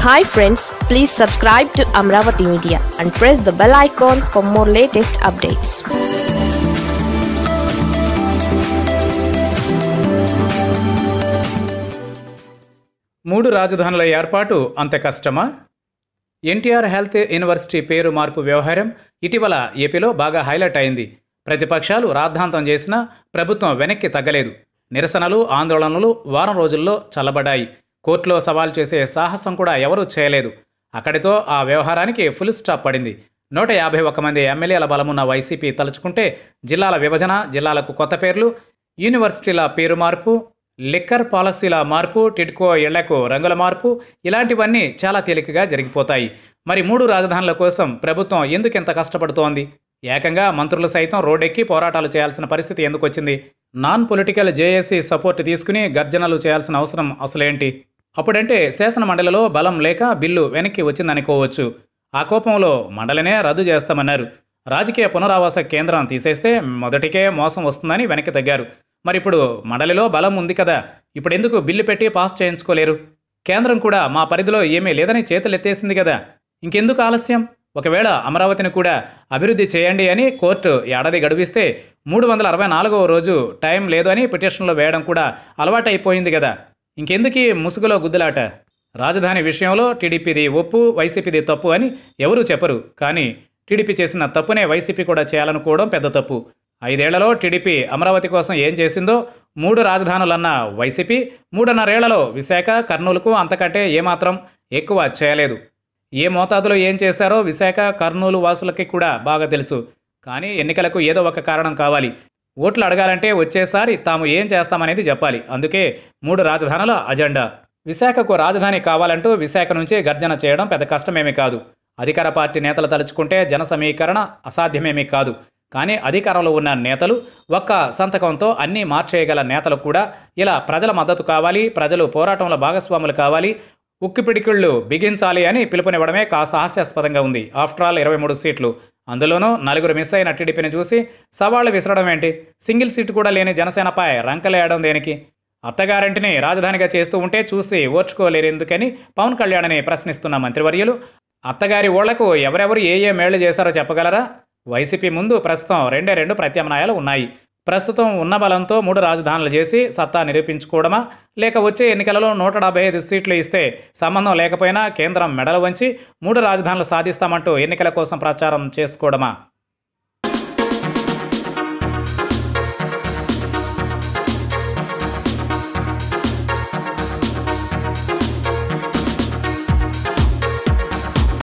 hi friends please subscribe to Amaravati media and press the bell icon for more latest updates మూడు రాజధానుల ఏర్పాటు అంత కష్టమా ఎన్టీఆర్ హెల్త్ యూనివర్సిటీ పేరు మార్పు వ్యవహారం ఇటీవల ఏపీలో బాగా హైలైట్ అయింది ప్రతిపక్షాలు రాద్ధాంతం చేసినా ప్రభుత్వం వెనక్కి తగ్గలేదు నిరసనలు ఆందోళనలు వారం రోజుల్లో చల్లబడ్డాయి కోర్టులో సవాల్ చేసే సాహసం కూడా ఎవరూ చేయలేదు అక్కడితో ఆ వ్యవహారానికి ఫుల్ స్టాప్ పడింది నూట యాభై ఒక్క మంది ఎమ్మెల్యేల బలమున్న వైసీపీ తలుచుకుంటే జిల్లాల విభజన జిల్లాలకు కొత్త పేర్లు యూనివర్సిటీల పేరు మార్పు లిక్కర్ పాలసీల మార్పు టిడ్కో ఇళ్లకు రంగుల మార్పు ఇలాంటివన్నీ చాలా తేలికగా జరిగిపోతాయి మరి మూడు రాజధానుల కోసం ప్రభుత్వం ఎందుకు ఇంత కష్టపడుతోంది ఏకంగా మంత్రులు సైతం రోడ్డెక్కి పోరాటాలు చేయాల్సిన పరిస్థితి ఎందుకు వచ్చింది నాన్ పొలిటికల్ జేఏసీ సపోర్ట్ తీసుకుని గర్జనలు చేయాల్సిన అవసరం అసలేంటి అప్పుడంటే శాసన మండలిలో బలం లేక బిల్లు వెనక్కి వచ్చిందనుకోవచ్చు ఆ కోపంలో మండలినే రద్దు చేస్తామన్నారు రాజకీయ పునరావాస కేంద్రం తీసేస్తే మొదటికే మోసం వస్తుందని వెనక్కి తగ్గారు మరి ఇప్పుడు మండలిలో బలం ఉంది కదా ఇప్పుడు ఎందుకు బిల్లు పెట్టి పాస్ చేయించుకోలేరు కేంద్రం కూడా మా పరిధిలో ఏమీ లేదని చేతులెత్తేసింది కదా ఇంకెందుకు ఆలస్యం ఒకవేళ అమరావతిని కూడా అభివృద్ధి చేయండి అని కోర్టు ఏడాది గడువిస్తే మూడు వందల అరవై నాలుగవ రోజు టైం లేదు అని పిటిషన్లో వేయడం కూడా అలవాటైపోయింది కదా ఇంకెందుకు ఈ ముసుగులో గుద్దులాట రాజధాని విషయంలో టీడీపీది ఒప్పు వైసీపీది తప్పు అని ఎవరూ చెప్పరు కానీ టీడీపీ చేసిన తప్పునే వైసీపీ కూడా చేయాలనుకోవడం పెద్ద తప్పు ఐదేళ్లలో టీడీపీ అమరావతి కోసం ఏం చేసిందో మూడు రాజధానులన్న వైసీపీ మూడున్నరేళ్లలో విశాఖ కర్నూలుకు అంతకంటే ఏమాత్రం ఎక్కువ చేయలేదు ఏ మోతాదులో ఏం చేశారో విశాఖ కర్నూలు వాసులకి కూడా బాగా తెలుసు కానీ ఎన్నికలకు ఏదో ఒక కారణం కావాలి ఓట్లు అడగాలంటే వచ్చేసారి తాము ఏం చేస్తామనేది చెప్పాలి అందుకే మూడు రాజధానుల అజెండా విశాఖకు రాజధాని కావాలంటూ విశాఖ నుంచి గర్జన చేయడం పెద్ద కష్టమేమీ కాదు అధికార పార్టీ నేతలు తలుచుకుంటే జన సమీకరణ అసాధ్యమేమీ కాదు కానీ అధికారంలో ఉన్న నేతలు ఒక్క సంతకంతో అన్నీ మార్చేయగల నేతలు కూడా ఇలా ప్రజల మద్దతు కావాలి ప్రజలు పోరాటంలో భాగస్వాములు కావాలి ఉక్కిపిడికిళ్ళు బిగించాలి అని పిలుపునివ్వడమే కాస్త హాస్యాస్పదంగా ఉంది ఆఫ్టర్ ఆల్ ఇరవై మూడు సీట్లు అందులోనూ నలుగురు మిస్ అయిన టీడీపీని చూసి సవాళ్లు విసరడం ఏంటి సింగిల్ సీటు కూడా లేని జనసేనపై రంకలేయడం దేనికి అత్తగారింటిని రాజధానిగా చేస్తూ ఉంటే చూసి ఓర్చుకోలేరు ఎందుకని పవన్ కళ్యాణ్ని ప్రశ్నిస్తున్న మంత్రివర్యులు అత్తగారి ఓళ్లకు ఎవరెవరు ఏ ఏ మేళ్లు చేశారో చెప్పగలరా వైసీపీ ముందు ప్రస్తుతం రెండే రెండు ప్రత్యామ్నాయాలు ఉన్నాయి ప్రస్తుతం ఉన్న బలంతో మూడు రాజధానులు చేసి సత్తా నిరూపించుకోవడమా లేక వచ్చే ఎన్నికలలో నూట డెబ్బై ఐదు సీట్లు ఇస్తే సంబంధం లేకపోయినా కేంద్రం మెడలు వంచి మూడు రాజధానులు సాధిస్తామంటూ ఎన్నికల కోసం ప్రచారం చేసుకోవడమా